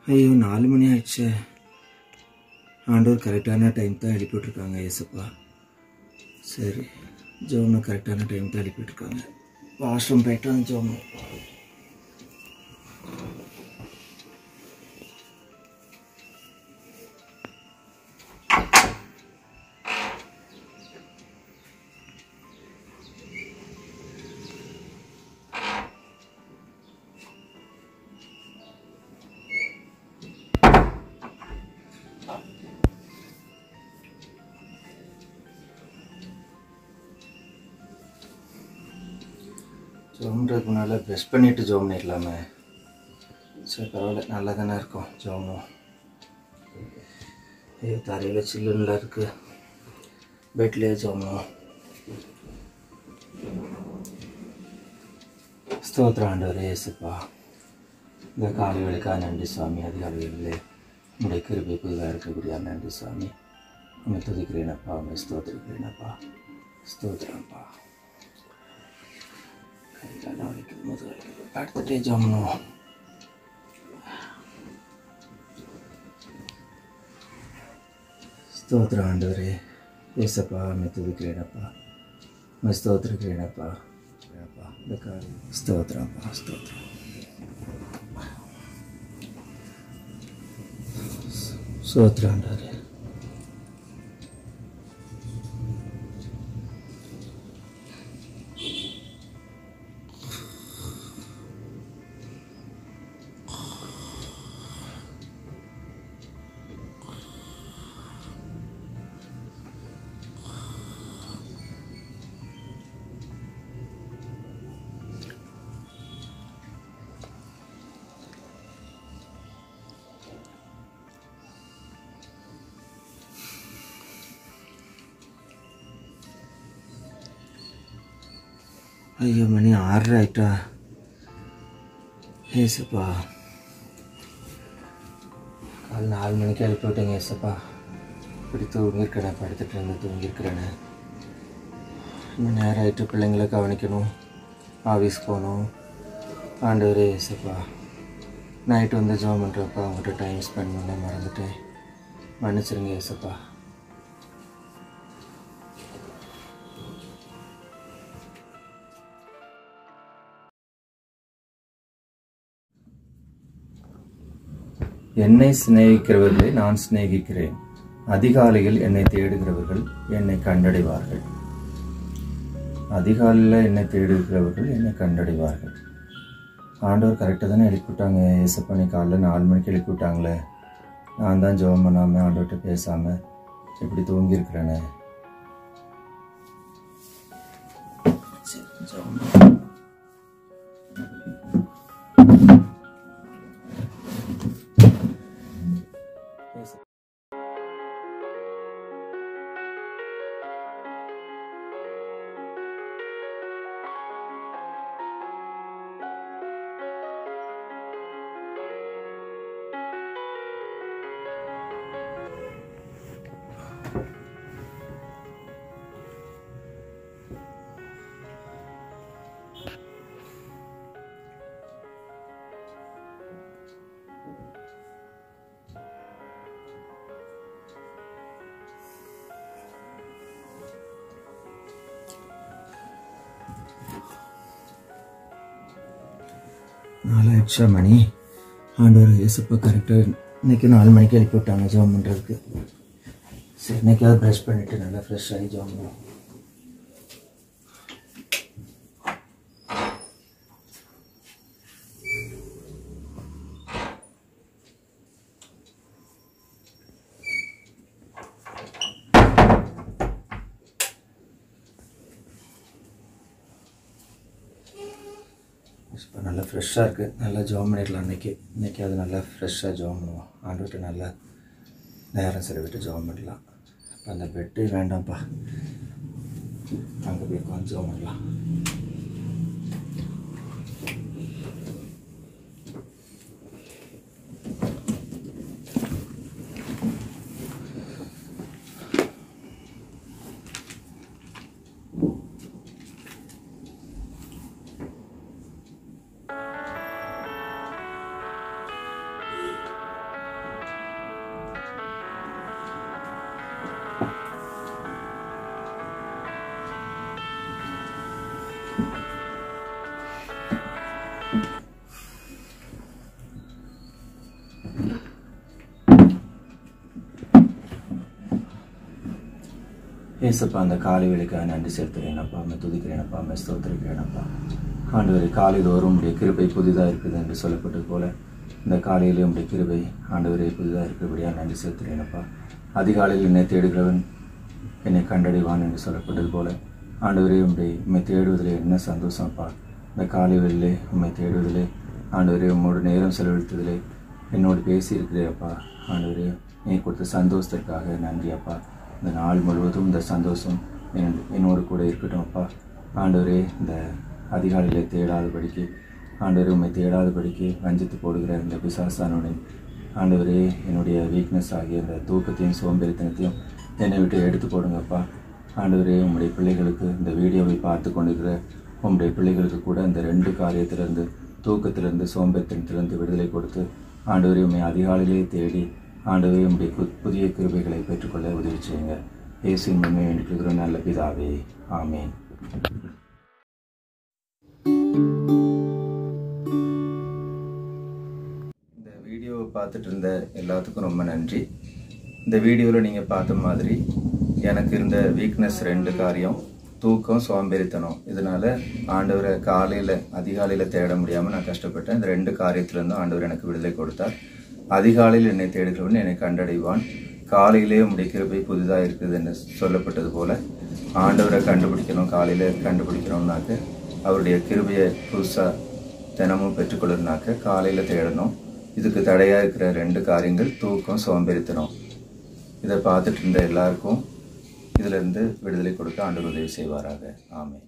ஐயோ நாலு மணி ஆயிடுச்சே ஆண்டவர் கரெக்டான டைம் தான் எழுப்பிட்டுருக்காங்க ஏசப்பா சரி ஜோம்னு கரெக்டான டைம் தான் எழுப்பிட்டுருக்காங்க வாஷ்ரூம் போயிட்டு வந்து ஜோம்னு ஜோம்ன்றதுக்கு முன்னால் ப்ரெஷ் பண்ணிவிட்டு ஜோம் பண்ணிடலாமே சரி பரவாயில்ல நல்லா தானே இருக்கும் ஜோமும் ஐயோ தரையில் சில்லுன்னுலாம் இருக்குது பெட்லேயே ஜோமும் ஸ்தோத்திரம் ஆண்டவரே இயேசுப்பா இந்த காலை வேலைக்காக நன்றி சுவாமி அதிகாலை வேலையில் உங்களுடைய கிருபை புதிதாக இருக்கக்கூடிய நன்றி சுவாமி உங்களை துதிக்கிறேனப்பா உங்களை ஸ்தோத்திரிக்கிறேனப்பா ஸ்தோத்திரம்ப்பா கைகாலம் வலிக்குது முதுகு வலிக்குது அடுத்துட்டே ஜம்னும் ஸ்தோத்திரம் ஆண்டவரே ஏசப்பா உங்களை துதிக்கிறேனப்பா உங்களை ஸ்தோத்திரிக்கிறேனப்பா அப்பா இந்த காரியம் ஸ்தோத்திரம்ப்பா ஸ்தோத்திரம் ஸ்தோத்திரம் ஆண்டவரே ஐயோ மணி ஆறரை ஆயிட்டா ஏசப்பா கால் நாலு மணிக்கு எழுப்பி விட்டேங்க ஏசப்பா இப்படி தூங்கியிருக்கிறேன் படுத்துட்டு இருந்து தூங்கியிருக்கிறேன்னு இன்னும் நேரம் ஆயிட்டு பிள்ளைங்களை கவனிக்கணும் ஆஃபீஸ் போகணும் ஆண்டவரே ஏசப்பா நைட்டு வந்து ஜாம் பண்ணுறப்ப அவங்ககிட்ட டைம் ஸ்பெண்ட் பண்ண மறந்துட்டேன் மன்னிச்சிருங்க ஏசப்பா என்னை சிநேகிக்கிறவர்களை நான் சிநேகிக்கிறேன் அதிகாலையில் என்னை தேடுகிறவர்கள் என்னை கண்டடைவார்கள் அதிகாலையில் என்னை தேடுகிறவர்கள் என்னை கண்டடைவார்கள் ஆண்டவர் கரெக்டாக தானே எழுப்பிவிட்டாங்க ஏசப்பா நீ காலைல நாலு மணிக்கு எழுப்பி விட்டாங்களே நான் தான் ஜெபம் பண்ணாமல் ஆண்டவர்கிட்ட பேசாமல் இப்படி தூங்கியிருக்கிறேனே சரி, ஜெபம் பண்ணு. பேசு. நாலாயிடுச்சா மணி ஆண்டவர் இயேசுப்பா கரெக்டாக இன்னைக்கு நாலு மணிக்கு எழுப்பி விட்டாங்க ஜாம் பண்ணுறதுக்கு சரி இன்னைக்காவது ப்ரஷ் பண்ணிவிட்டு நல்லா ஃப்ரெஷ் ஆகி ஜாம் பண்ணுவோம் இப்போ நல்லா ஃப்ரெஷ்ஷாக இருக்குது நல்லா ஜாம் பண்ணிடலாம் அன்றைக்கி இன்றைக்கி அது நல்லா ஃப்ரெஷ்ஷாக ஜாம் பண்ணுவோம் ஆண்டுகிட்ட நல்லா நேரம் செலவிட்டு ஜாம் பண்ணலாம் இப்போ அந்த பெட்டு வேண்டாம்ப்பா அங்கே போய் உட்காந்து ஜாம் பண்ணலாம் ஏசப்பா அந்த காலை வேலைக்காக நன்றி செலுத்துகிறேனப்பா அம்மை துதிக்கிறேனப்பா அம்மை ஸ்தோத்திரிக்கிறேனப்பா ஆண்டவரே காலை தோறும் உடைய கிருபை புதிதாக இருக்குது என்று சொல்லப்பட்டது போல இந்த காலையிலே உடைய கிருபை ஆண்டவரே புதிதாக இருக்கிறபடியாக நன்றி செலுத்துகிறேனப்பா அதிகாலையில் என்னை தேடுகிறவன் என்னை கண்டடைவான் என்று சொல்லப்பட்டது போல ஆண்டவரே உம்மை உம்மை தேடுவதிலே என்ன சந்தோஷம்ப்பா இந்த காலை வேளையிலே உம்மை தேடுவதிலே ஆண்டவரே உம்மோடு நேரம் செலவழித்ததிலே என்னோடு பேசி இருக்கிறேப்பா ஆண்டவரே நீ கொடுத்த சந்தோஷத்திற்காக நன்றி அப்பா இந்த நாள் முழுவதும் இந்த சந்தோஷம் என் என்னோடு கூட இருக்கட்டும் அப்பா ஆண்டவரே இந்த அதிகாலையிலே தேடாதபடிக்கு ஆண்டவரே உம்மை தேடாதபடிக்கு வஞ்சித்து போடுகிற இந்த பிசாசானுடன் ஆண்டவரே என்னுடைய வீக்னஸ் ஆகிய இந்த தூக்கத்தையும் சோம்பேறித்தனத்தையும் என்னை விட்டு எடுத்து போடுங்கப்பா ஆண்டவரே உம்முடைய பிள்ளைகளுக்கு இந்த வீடியோவை பார்த்து கொண்டிருக்கிற உம்முடைய பிள்ளைகளுக்கு கூட இந்த ரெண்டு காரியத்திலிருந்து தூக்கத்திலிருந்து சோம்பேறித்தனத்திலிருந்து விடுதலை கொடுத்து ஆண்டவரே உம்மை அதிகாலையிலே தேடி ஆண்டவரே உம்முடைய பு- புதிய கிருபைகளை பெற்றுக்கொள்ள உதவி செய்யுங்க இயேசுவின் உண்மை வேண்டிக்கிறோம் நல்ல பிதாவே ஆமேன் இந்த வீடியோவை பார்த்துட்டு இருந்த எல்லாத்துக்கும் ரொம்ப நன்றி இந்த வீடியோவில் நீங்கள் பார்த்த மாதிரி எனக்கு இருந்த வீக்னஸ் ரெண்டு காரியம் தூக்கம் சோம்பேறித்தனம் இதனால ஆண்டவரை காலையில் அதிகாலையில் தேட முடியாமல் நான் கஷ்டப்பட்டேன் இந்த ரெண்டு காரியத்திலேருந்து ஆண்டவர் எனக்கு விடுதலை கொடுத்தார் அதிகாலையில் என்னை தேடுகிறவன் என்னை கண்டடைவான் காலையிலே உம்முடைய கிருபை புதிதாக இருக்குது என்று சொல்லப்பட்டது போல ஆண்டவரை கண்டுபிடிக்கணும் காலையில் கண்டுபிடிக்கணும்னாக்க அவருடைய கிருபையை புதுசாக தினமும் பெற்றுக்கொள்ளணுனாக்க காலையில் தேடணும் இதுக்கு தடையாக இருக்கிற ரெண்டு காரியங்கள் தூக்கம் சோம்பேறித்தனம் இதை பார்த்துட்டு இருந்த எல்லாருக்கும் இதிலிருந்து விடுதலை கொடுக்க ஆண்டவர் உதவி செய்வாராக ஆமென்